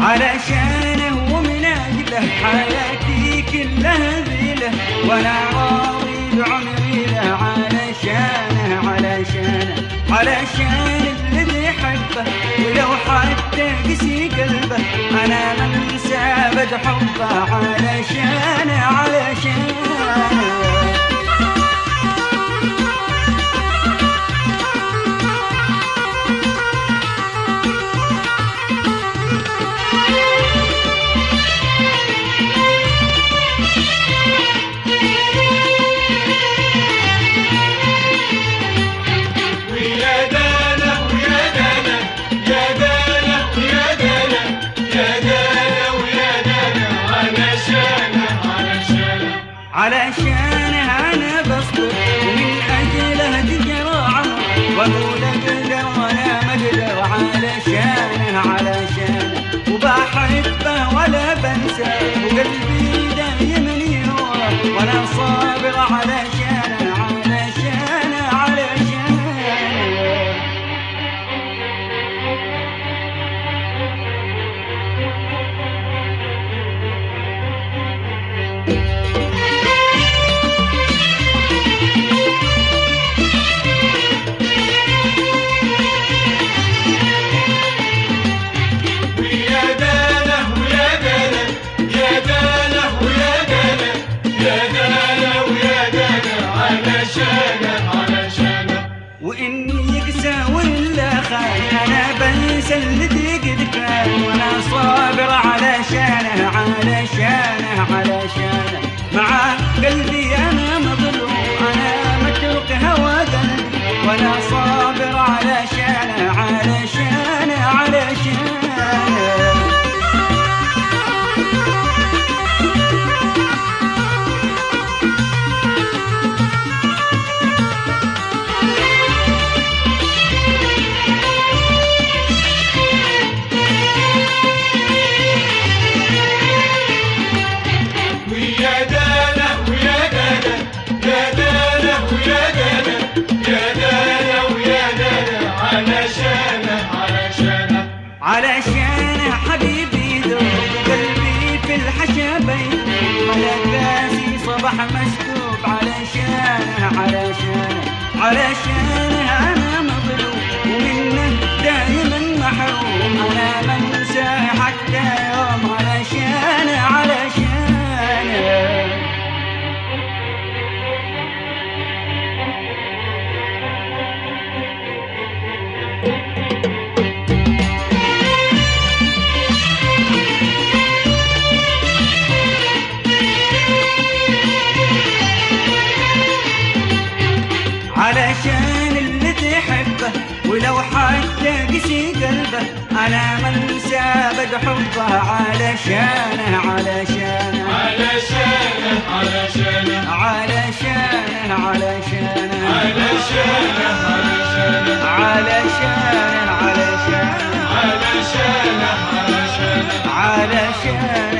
علشانه ومن أجله حياتي كلها ذيله وأنا راضي بعمري له علشانه علشانه علشان الذي حبه ولو حتى قسي قلبه أنا ما انسى أبد حبه علشانه علشانه ويا دانا ويا دانا يا دانا ويا دانا يا دانا ويا دانا علشانه علشانه علشانه انا بصبر ومن اجله تجرى عمر واقول اقدر وانا ما اقدر علشانه علشانه وبحبه ولا بنسى وقلبي دايما يروح وانا صابر علشانه علشانه علشانه ويا دانا ويا دانا يا دانا ويا دانا يا دانا ويا دانا علشانه علشانه وإني يقسى ولا خان أنا بنسى الذي قد كان وأنا صابر علشانه علشانه علشانه مع قلبي أنا مظلوم أنا مترك هوى قلبي وأنا صابر علشانه علشانه علشانه ويا دانا ويا دانا يا دانا ويا دانا يا دانا ويا دانا علشانه علشانه علشان حبيبي ذوب قلبي في الحشا بين على كاسي صبح مسكوب علشانه علشانه علشانه انا مظلوم ومنه دائما محروم انا ما انساه حتى يوم علشانه علشانه علشان اللي تحبه ولو حتى قسي قلبه انا ما انسى ابد حبه علشانه علشانه علشانه علشانه علشانه علشانه علشانه علشانه علشانه علشانه علشانه علشانه علشانه